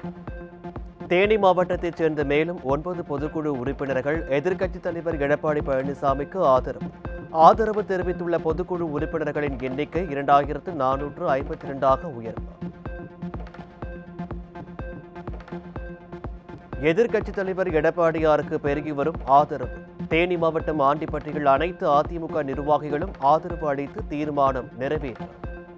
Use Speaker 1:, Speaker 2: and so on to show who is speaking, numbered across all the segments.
Speaker 1: தேனி மாவட்டத்தைச் சேர்ந்த மேலும் ஒன்பது பொதுக்குழு உறுப்பினர்கள் எதிர்க்கட்சித் தலைவர் எடப்பாடி பழனிசாமிக்கு ஆதரவு ஆதரவு தெரிவித்துள்ள பொதுக்குழு உறுப்பினர்களின் எண்ணிக்கை இரண்டாயிரத்து நானூற்று ஐம்பத்தி இரண்டாக உயர்வு எதிர்க்கட்சித் தலைவர் எடப்பாடியாருக்கு பெருகி வரும் ஆதரவு தேனி மாவட்டம் ஆண்டிப்பட்டியில் அனைத்து அதிமுக நிர்வாகிகளும் ஆதரவு அளித்து தீர்மானம் நிறைவேற்றம்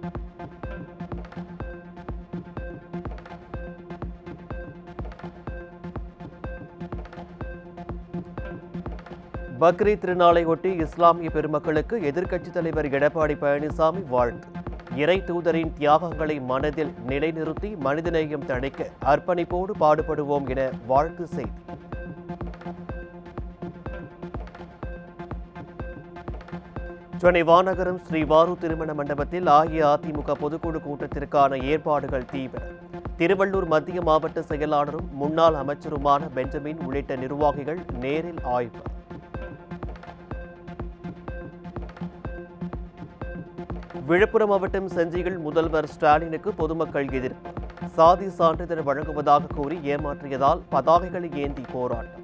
Speaker 1: பக்ரீத் திருநாளை ஒட்டி இஸ்லாமிய பெருமக்களுக்கு எதிர்க்கட்சித் தலைவர் எடப்பாடி பழனிசாமி வாழ்த்து இறை தூதரின் தியாகங்களை மனதில் நிலைநிறுத்தி மனிதநேயம் தழைக்க அர்ப்பணிப்போடு பாடுபடுவோம் என வாழ்த்து செய்தி சென்னை வானகரம் ஸ்ரீ வாரு திருமண மண்டபத்தில் அஇஅதிமுக பொதுக்குழு கூட்டத்திற்கான ஏற்பாடுகள் தீவிரம் திருவள்ளூர் மத்திய மாவட்ட செயலாளரும் முன்னாள் அமைச்சருமான பெஞ்சமின் உள்ளிட்ட நிர்வாகிகள் நேரில் ஆய்வு விழுப்புரம் மாவட்டம் செஞ்சியில் முதல்வர் ஸ்டாலினுக்கு பொதுமக்கள் எதிர்ப்பு சாதி சான்றிதழ் வழங்குவதாக கூறி ஏமாற்றியதால் பதாகைகளை ஏந்தி போராட்டம்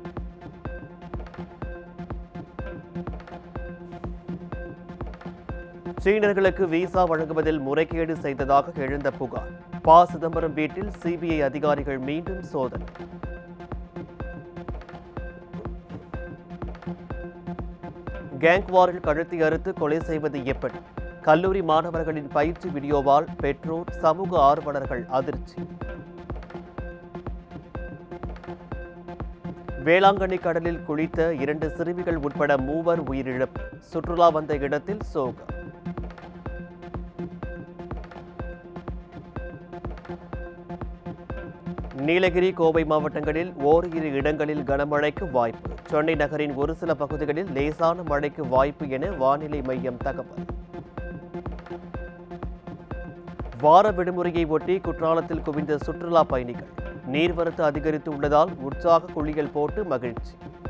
Speaker 1: சீனர்களுக்கு விசா வழங்குவதில் முறைகேடு செய்ததாக எழுந்த புகார் ப சிதம்பரம் வீட்டில் சிபிஐ அதிகாரிகள் மீண்டும் சோதனை கேங் வாரில் கழுத்தை அறுத்து கொலை செய்வது எப்படி கல்லூரி மாணவர்களின் பயிற்சி வீடியோவால் பெற்றோர் சமூக ஆர்வலர்கள் அதிர்ச்சி வேளாங்கண்ணி கடலில் குளித்த இரண்டு சிறுமிகள் உட்பட மூவர் உயிரிழப்பு சுற்றுலா வந்த இடத்தில் சோகம் நீலகிரி கோவை மாவட்டங்களில் ஓரிரு இடங்களில் கனமழைக்கு வாய்ப்பு சென்னை நகரின் ஒரு சில பகுதிகளில் லேசான மழைக்கு வாய்ப்பு என வானிலை மையம் தகவல் வார விடுமுறையை ஒட்டி குற்றாலத்தில் குவிந்த சுற்றுலா பயணிகள் நீர்வரத்து அதிகரித்து உள்ளதால் உற்சாக குளியல் போட்டு மகிழ்ச்சி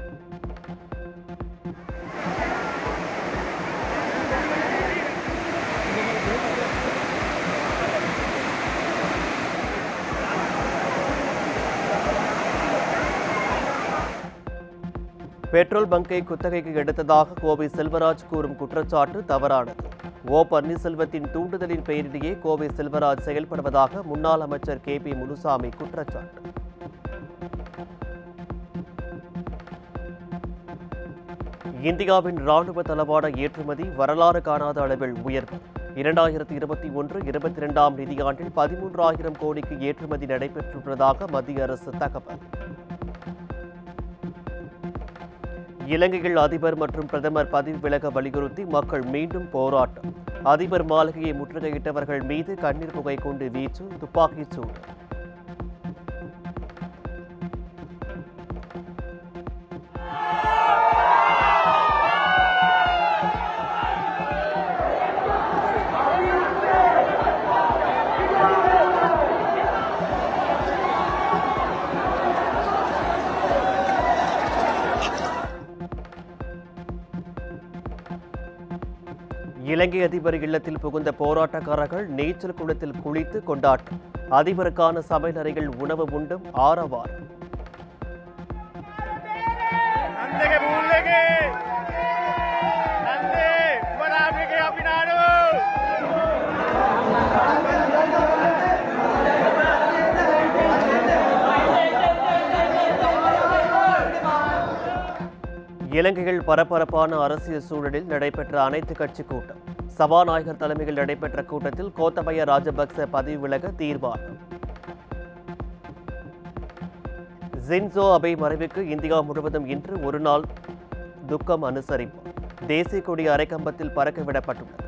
Speaker 1: பெட்ரோல் பங்கை குத்தகைக்கு எடுத்ததாக கோவை செல்வராஜ் கூறும் குற்றச்சாட்டு தவறானது ஓ பன்னீர்செல்வத்தின் தூண்டுதலின் பெயரிலேயே கோவை செல்வராஜ் செயல்படுவதாக முன்னாள் அமைச்சர் கே பி முனுசாமி குற்றச்சாட்டு இந்தியாவின் ராணுவ தளவாட ஏற்றுமதி வரலாறு காணாத அளவில் உயர்வு இரண்டாயிரத்தி இருபத்தி ஒன்று இருபத்தி இரண்டாம் நிதியாண்டில் பதிமூன்றாயிரம் கோடிக்கு ஏற்றுமதி நடைபெற்றுள்ளதாக மத்திய அரசு தகவல் இலங்கையில் அதிபர் மற்றும் பிரதமர் பதவி விலக வலியுறுத்தி மக்கள் மீண்டும் போராட்டம் அதிபர் மாளிகையை முற்றுகையிட்டவர்கள் மீது கண்ணீர் புகை கொண்டு வீச்சு துப்பாக்கிச் சூடு இலங்கை அதிபர் இல்லத்தில் புகுந்த போராட்டக்காரர்கள் நீச்சல் குளத்தில் குளித்து கொண்டாட்டம் அதிபருக்கான சமையலறைகள் உணவு உண்டும் ஆரவாரம்
Speaker 2: Nandege bullege! Nande! Manamige apinadu!
Speaker 1: இலங்கையில் பரபரப்பான அரசியல் சூழலில் நடைபெற்ற அனைத்து கட்சி கூட்டம் சபாநாயகர் தலைமையில் நடைபெற்ற கூட்டத்தில் கோத்தபய ராஜபக்ச பதவி விலக தீர்மானம் ஜின்சோ அபை மறைவுக்கு இந்தியா முழுவதும் இன்று ஒரு நாள் துக்கம் அனுசரிப்பு தேசிய கொடி அரைக்கம்பத்தில் பறக்க விடப்பட்டுள்ளது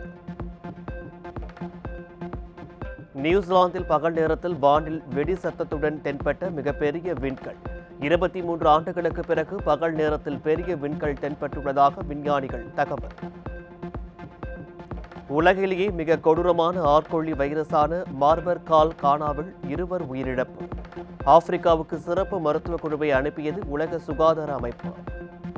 Speaker 1: நியூசிலாந்தில் பகல் நேரத்தில் வானில் வெடி சத்தத்துடன் தென்பட்ட மிகப்பெரிய விண்கல் இருபத்தி மூன்று ஆண்டுகளுக்கு பிறகு பகல் நேரத்தில் பெரிய விண்கல் தென்பட்டுள்ளதாக விஞ்ஞானிகள் தகவல் உலகிலேயே மிக கொடூரமான ஆட்கொள்ளி வைரஸான மார்பர் கால் கானாவில் இருவர் உயிரிழப்பு ஆப்பிரிக்காவுக்கு சிறப்பு மருத்துவ குழுவை அனுப்பியது உலக சுகாதார அமைப்பு